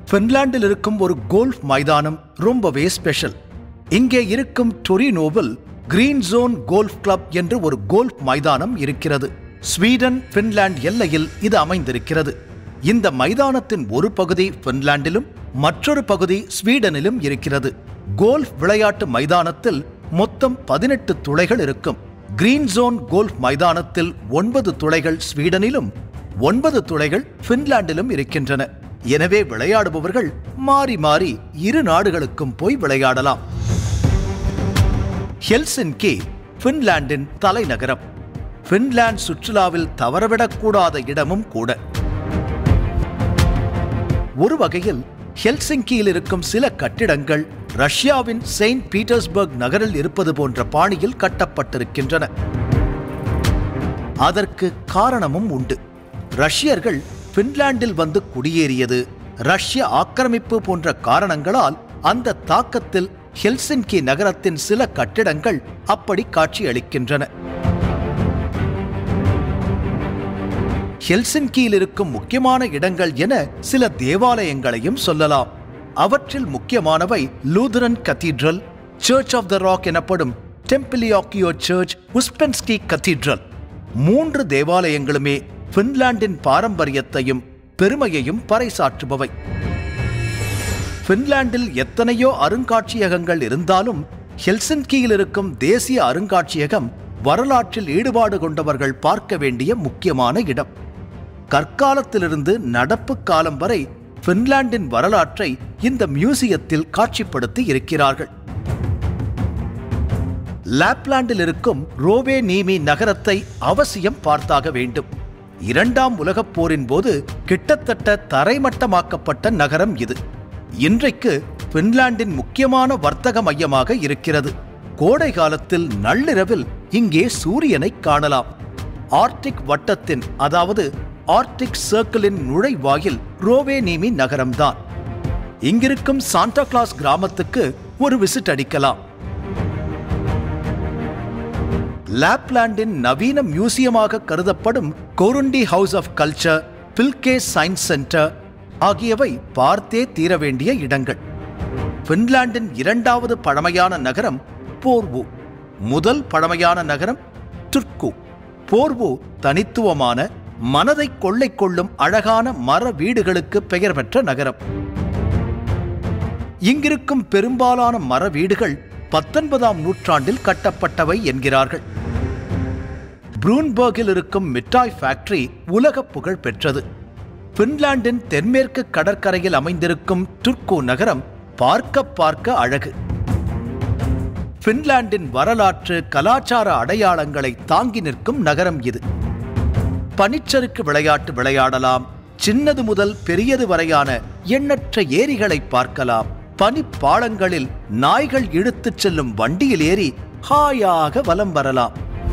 பின்லாந்தில் இருக்கும் ஒரு கோல்ஃப் மைதானம் ரொம்பவே ஸ்பெஷல் இங்கே இருக்கும் டொரினோவில் கிரீன் ஜோன் கோல்ஃப் கிளப் என்று ஒரு கோல்ஃப் மைதானம் இருக்கிறது ஸ்வீடன் பின்லாந்து எல்லையில் இது அமைந்திருக்கிறது இந்த மைதானத்தின் ஒரு பகுதி பின்லாந்திலும் மற்றொரு பகுதி ஸ்வீடனிலும் இருக்கிறது கோல்ஃப் விளையாட்டு மைதானத்தில் மொத்தம் பதினெட்டு துளைகள் இருக்கும் கிரீன் ஜோன் கோல்ஃப் மைதானத்தில் ஒன்பது துளைகள் ஸ்வீடனிலும் ஒன்பது துளைகள் பின்லாந்திலும் இருக்கின்றன எனவே விளையாடுபவர்கள் மாறி மாறி இரு நாடுகளுக்கும் போய் விளையாடலாம் ஹெல்சின்கி பின்லாந்தின் தலைநகரம் பின்லாந்து சுற்றுலாவில் தவறவிடக்கூடாத இடமும் கூட ஒரு வகையில் ஹெல்சிங்கியில் இருக்கும் சில கட்டிடங்கள் ரஷ்யாவின் செயின்ட் பீட்டர்ஸ்பர்க் நகரில் இருப்பது போன்ற பாணியில் கட்டப்பட்டிருக்கின்றன அதற்கு காரணமும் உண்டு ரஷ்யர்கள் பின்லாந்தில் வந்து குடியேறியது ரஷ்ய ஆக்கிரமிப்பு போன்ற காரணங்களால் அந்த தாக்கத்தில் ஹெல்சின்கி நகரத்தின் சில கட்டிடங்கள் அப்படி காட்சியளிக்கின்றன ஹெல்சின்கியில் இருக்கும் முக்கியமான இடங்கள் என சில தேவாலயங்களையும் சொல்லலாம் அவற்றில் முக்கியமானவை Lutheran cathedral church of the rock எனப்படும் டெம்பிலியாக்கியோ சர்ச் உஸ்பென்ஸ்கி கத்தீட்ரல் மூன்று தேவாலயங்களுமே பின்லாந்தின் பாரம்பரியத்தையும் பெருமையையும் பறைசாற்றுபவை பின்லாந்தில் எத்தனையோ அருங்காட்சியகங்கள் இருந்தாலும் ஹெல்சின்கியில் இருக்கும் தேசிய அருங்காட்சியகம் வரலாற்றில் ஈடுபாடு கொண்டவர்கள் பார்க்க வேண்டிய முக்கியமான இடம் கற்காலத்திலிருந்து நடப்பு காலம் வரை பின்லாந்தின் வரலாற்றை இந்த மியூசியத்தில் காட்சிப்படுத்தி இருக்கிறார்கள் லாப்லாண்டில் இருக்கும் ரோவே நீமி நகரத்தை அவசியம் பார்த்தாக வேண்டும் இரண்டாம் உலகப் போரின் போது கிட்டத்தட்ட தரைமட்டமாக்கப்பட்ட நகரம் இது இன்றைக்கு பின்லாந்தின் முக்கியமான வர்த்தக மையமாக இருக்கிறது கோடை காலத்தில் நள்ளிரவில் இங்கே சூரியனை காணலாம் ஆர்டிக் வட்டத்தின் அதாவது ஆர்டிக் சர்க்கிளின் நுழைவாயில் ரோவேனீமி நகரம்தான் இங்கிருக்கும் சாண்டா கிளாஸ் கிராமத்துக்கு ஒரு விசிட் அடிக்கலாம் லாப்லாண்டின் நவீன மியூசியமாக கருதப்படும் Korundi house of culture Pilke science centre ஆகியவை பார்த்தே தீர வேண்டிய இடங்கள் பின்லாந்தின் இரண்டாவது பழமையான நகரம் போர்வு முதல் பழமையான நகரம் துர்க்கு போர்வு தனித்துவமான மனதை கொள்ளை கொள்ளும் அழகான மர வீடுகளுக்கு பெயர் பெற்ற நகரம் இங்கிருக்கும் பெரும்பாலான மர வீடுகள் பத்தொன்பதாம் நூற்றாண்டில் கட்டப்பட்டவை என்கிறார்கள் ப்ரூன்பர்கில் இருக்கும் மிட்டாய் ஃபேக்டரி உலக புகழ் பெற்றது பின்லாந்தின் தென்மேற்கு கடற்கரையில் அமைந்திருக்கும் துர்க்கு நகரம் பார்க்க பார்க்க அழகு பின்லாந்தின் வரலாற்று கலாச்சார அடையாளங்களை தாங்கி நிற்கும் நகரம் இது பனிச்சறுக்கு விளையாட்டு விளையாடலாம் சின்னது முதல் பெரியது வரையான எண்ணற்ற ஏரிகளை பார்க்கலாம் பனிப்பாளங்களில் நாய்கள் இழுத்துச் செல்லும் வண்டியில் ஏறி ஹாயாக வலம் வரலாம்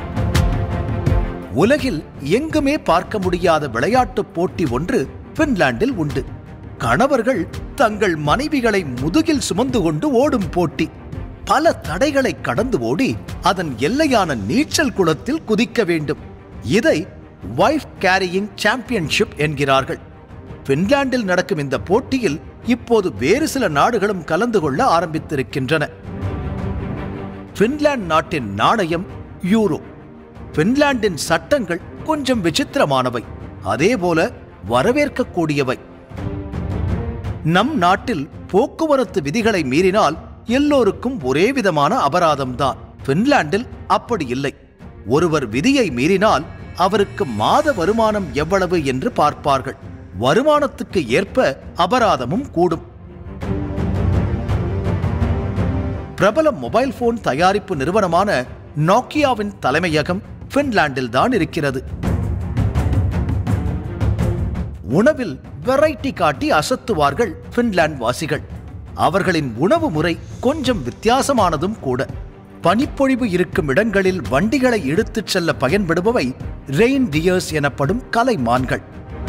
உலகில் எங்குமே பார்க்க முடியாத விளையாட்டுப் போட்டி ஒன்று பின்லாந்தில் உண்டு கணவர்கள் தங்கள் மனைவிகளை முதுகில் சுமந்து கொண்டு ஓடும் போட்டி பல தடைகளை கடந்து ஓடி அதன் எல்லையான நீச்சல் குளத்தில் குதிக்க வேண்டும் இதை வைஃப் கேரியிங் சாம்பியன்ஷிப் என்கிறார்கள் பின்லாந்தில் நடக்கும் இந்த போட்டியில் இப்போது வேறு சில நாடுகளும் கலந்து கொள்ள ஆரம்பித்திருக்கின்றன பின்லாந்து நாட்டின் நாணயம் யூரோ பின்லாந்தின் சட்டங்கள் கொஞ்சம் விசித்திரமானவை அதேபோல வரவேற்கக்கூடியவை நம் நாட்டில் போக்குவரத்து விதிகளை மீறினால் எல்லோருக்கும் ஒரே விதமான அபராதம்தான் பின்லாந்தில் அப்படி இல்லை ஒருவர் விதியை மீறினால் அவருக்கு மாத வருமானம் எவ்வளவு என்று பார்ப்பார்கள் வருமானத்துக்கு ஏற்ப அபராதமும் கூடும் பிரபல மொபைல் போன் தயாரிப்பு நிறுவனமான நோக்கியாவின் தலைமையகம் பின்லாந்தில் தான் இருக்கிறது உணவில் வெரைட்டி காட்டி அசத்துவார்கள் பின்லாந்து வாசிகள் அவர்களின் உணவு முறை கொஞ்சம் வித்தியாசமானதும் கூட பனிப்பொழிவு இருக்கும் இடங்களில் வண்டிகளை இழுத்துச் செல்ல பயன்படுபவை ரெயின் டியர்ஸ் எனப்படும் கலைமான்கள்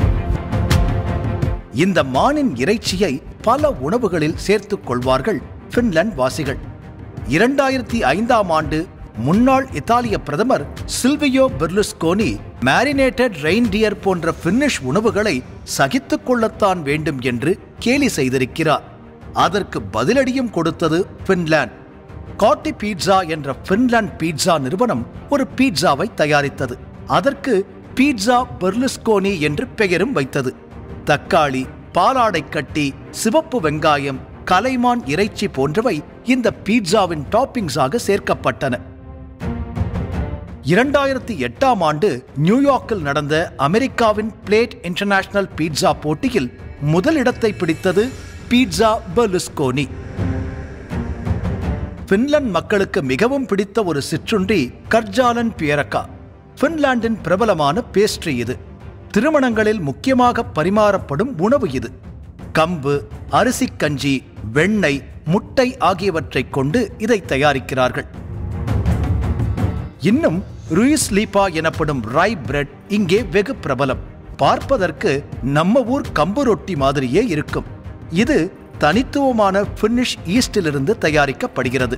இந்த மானின் இறைச்சியை பல உணவுகளில் சேர்த்துக் கொள்வார்கள் பின்லாந்து வாசிகள் இரண்டாயிரத்தி ஐந்தாம் ஆண்டு முன்னாள் இத்தாலிய பிரதமர் சில்வியோ பெர்லுஸ்கோனி மேரினேட்டட் ரெயின்டியர் போன்ற பின்னிஷ் உணவுகளை சகித்துக் கொள்ளத்தான் வேண்டும் என்று கேலி செய்திருக்கிறார் அதற்கு பதிலடியும் கொடுத்தது பின்லாந்து காட்டி பீட்சா என்ற பின்லாந்து பீட்சா நிறுவனம் ஒரு பீட்சாவை தயாரித்தது அதற்கு பீட்சா பெர்லுஸ்கோனி என்று பெயரும் வைத்தது தக்காளி பாலாடை கட்டி சிவப்பு வெங்காயம் கலைமான் இறைச்சி போன்றவை இந்த பீட்சாவின் டாப்பிங்ஸாக சேர்க்கப்பட்டன இரண்டாயிரத்தி எட்டாம் ஆண்டு நியூயார்க்கில் நடந்த அமெரிக்காவின் பிளேட் இன்டர்நேஷனல் பீட்சா போட்டியில் முதலிடத்தை பிடித்தது பீட்சா பெர்லுஸ்கோனி பின்லாந்து மக்களுக்கு மிகவும் பிடித்த ஒரு சிற்றுண்டி கர்ஜாலன் பியரக்கா பின்லாந்தின் பிரபலமான பேஸ்ட்ரி இது திருமணங்களில் முக்கியமாக பரிமாறப்படும் உணவு இது கம்பு அரிசி கஞ்சி வெண்ணெய் முட்டை ஆகியவற்றைக் கொண்டு இதை தயாரிக்கிறார்கள் இன்னும் ருயிஸ் லீப்பா எனப்படும் ராய் பிரெட் இங்கே வெகு பிரபலம் பார்ப்பதற்கு நம்ம ஊர் கம்பு ரொட்டி மாதிரியே இருக்கும் இது தனித்துவமான பின்னிஷ் ஈஸ்டிலிருந்து தயாரிக்கப்படுகிறது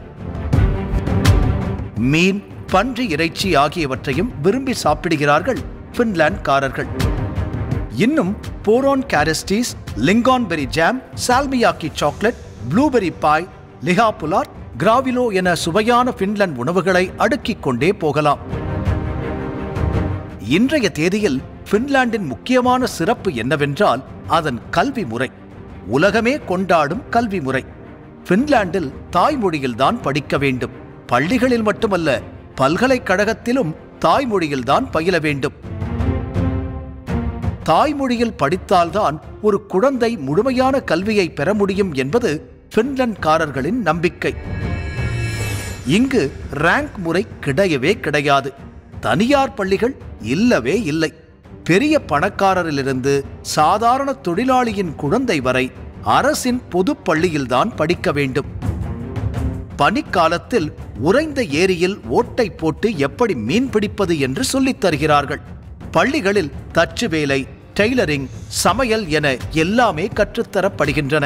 மீன் பன்றி இறைச்சி ஆகியவற்றையும் விரும்பி சாப்பிடுகிறார்கள் பின்லாந்துக்காரர்கள் இன்னும் poronkaristys lingonberry jam salmiakki chocolate blueberry pie lihapullat graavilohi என சுவையான பின்லாந்து உணவுகளை அடுக்கிக் கொண்டே போகலாம் இன்றைய தேதியில் பின்லாந்தின் முக்கியமான சிறப்பு என்னவென்றால் அதன் கல்வி முறை உலகமே கொண்டாடும் கல்வி முறை பின்லாந்தில் தாய்மொழியில்தான் படிக்க வேண்டும் பள்ளிகளில் மட்டுமல்ல பல்கலைக்கழகத்திலும் தாய்மொழியில்தான் பயில வேண்டும் தாய்மொழியில் படித்தால்தான் ஒரு குழந்தை முழுமையான கல்வியை பெற முடியும் என்பது பின்லாந்துக்காரர்களின் நம்பிக்கை இங்கு ரேங்க் முறை கிடையவே கிடையாது தனியார் பள்ளிகள் இல்லவே இல்லை பெரிய பணக்காரரிலிருந்து சாதாரண தொழிலாளியின் குழந்தை வரை அரசின் பொது பள்ளியில்தான் படிக்க வேண்டும் பனிக்காலத்தில் உறைந்த ஏரியில் ஓட்டை போட்டு எப்படி மீன் பிடிப்பது என்று சொல்லித் தருகிறார்கள் பள்ளிகளில் தச்சு வேலை டெய்லரிங் சமையல் என எல்லாமே கற்றுத்தரப்படுகின்றன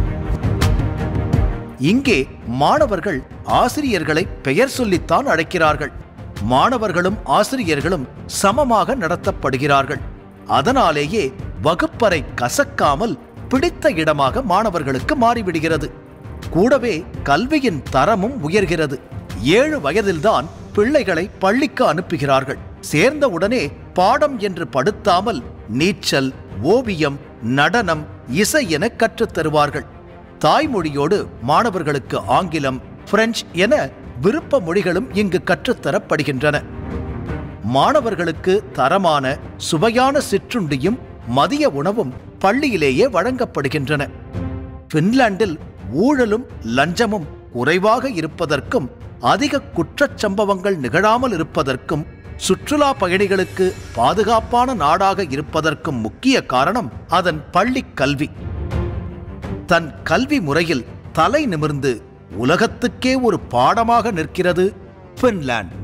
இங்கே மாணவர்கள் ஆசிரியர்களை பெயர் சொல்லித்தான் அழைக்கிறார்கள் மாணவர்களும் ஆசிரியர்களும் சமமாக நடத்தப்படுகிறார்கள் அதனாலேயே வகுப்பறை கசக்காமல் பிடித்த இடமாக மாணவர்களுக்கு மாறிவிடுகிறது கூடவே கல்வியின் தரமும் உயர்கிறது ஏழு வயதில்தான் பிள்ளைகளை பள்ளிக்கு அனுப்புகிறார்கள் சேர்ந்தவுடனே பாடம் என்று படுத்தாமல் நீச்சல் ஓவியம் நடனம் இசை என கற்றுத் தருவார்கள் தாய்மொழியோடு மாணவர்களுக்கு ஆங்கிலம் பிரெஞ்சு என விருப்ப மொழிகளும் இங்கு கற்றுத்தரப்படுகின்றன மாணவர்களுக்கு தரமான சுவையான சிற்றுண்டியும் மதிய உணவும் பள்ளியிலேயே வழங்கப்படுகின்றன பின்லாந்தில் ஊழலும் லஞ்சமும் குறைவாக இருப்பதற்கும் அதிக குற்றச் சம்பவங்கள் நிகழாமல் இருப்பதற்கும் சுற்றுலா பயணிகளுக்கு பாதுகாப்பான நாடாக இருப்பதற்கும் முக்கிய காரணம் அதன் பள்ளிக் கல்வி தன் கல்வி முறையில் தலை நிமிர்ந்து உலகத்துக்கே ஒரு பாடமாக நிற்கிறது பின்லாந்து